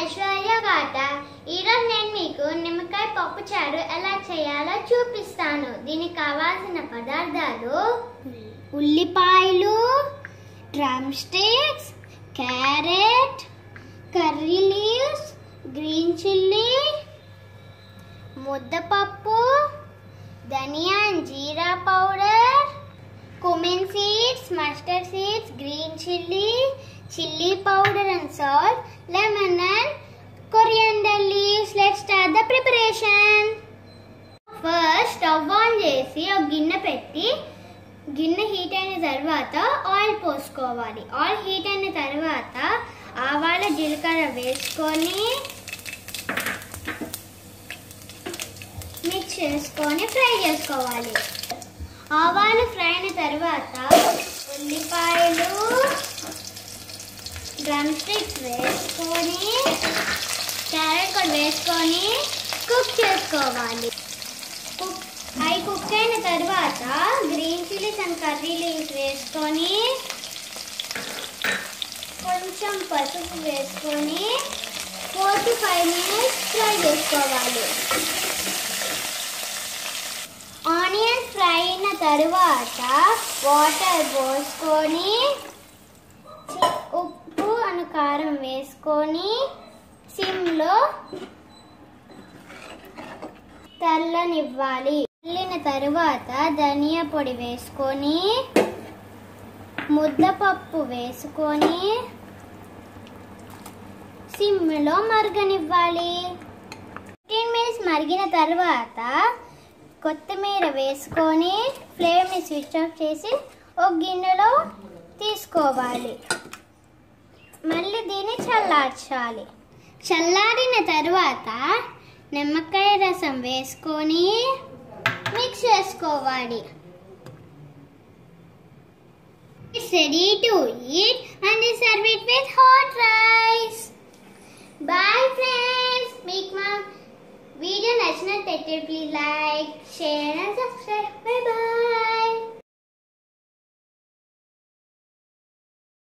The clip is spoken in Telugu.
ఐశ్వర్య గాట ఈరోజు నేను మీకు నిమ్మకాయ పప్పు చారు ఎలా చేయాలో చూపిస్తాను దీనికి కావాల్సిన పదార్థాలు ఉల్లిపాయలు drumsticks carrot curry leaves green chilli ముద్దపప్పు ధనియా అండ్ జీరా powder cumin seeds, mustard seeds, green chili, chili powder and salt, lemon and coriander leaves. Let's start the preparation. First stove on చేసి ఒక గిన్నె పెట్టి గిన్నె హీట్ అయిన తర్వాత ఆయిల్ పోసుకోవాలి ఆయిల్ హీట్ అయిన తర్వాత ఆవాల జీలకర్ర వేసుకొని మిక్స్ చేసుకొని ఫ్రై చేసుకోవాలి ఆవాలు ఫ్రై అయిన తర్వాత ఉల్లిపాయలు డ్రమ్ స్టిక్స్ వేసుకొని క్యారెట్ కూడా వేసుకొని కుక్ చేసుకోవాలి కుక్ అవి కుక్ అయిన తర్వాత green chillies and curry leaves వేసుకొని కొంచెం పసుపు వేసుకొని four to five minutes fry చేసుకోవాలి ఆనియన్స్ ఫ్రై అయిన తరువాత వాటర్ పోసుకొని చి- ఉప్పు అను కారం వేసుకొని సిమ్లో తెల్లనివ్వాలి తెల్లిన తరువాత ధనియా పొడి వేసుకొని ముద్దపప్పు వేసుకొని సిమ్లో మరగనివ్వాలి ఫిఫ్టీన్ మినిట్స్ మరిగిన తర్వాత కొత్తిమీర వేసుకొని ఫ్లేమ్ని స్విచ్ ఆఫ్ చేసి ఒక గిన్నెలో తీసుకోవాలి మళ్ళీ దీన్ని చల్లార్చాలి చల్లారిన తర్వాత నిమ్మకాయ రసం వేసుకొని మిక్స్ చేసుకోవాలి It's ready to eat and you serve it with hot rice. Bye friends. Make my video నచ్చినట్టయితే please like share and subscribe bye bye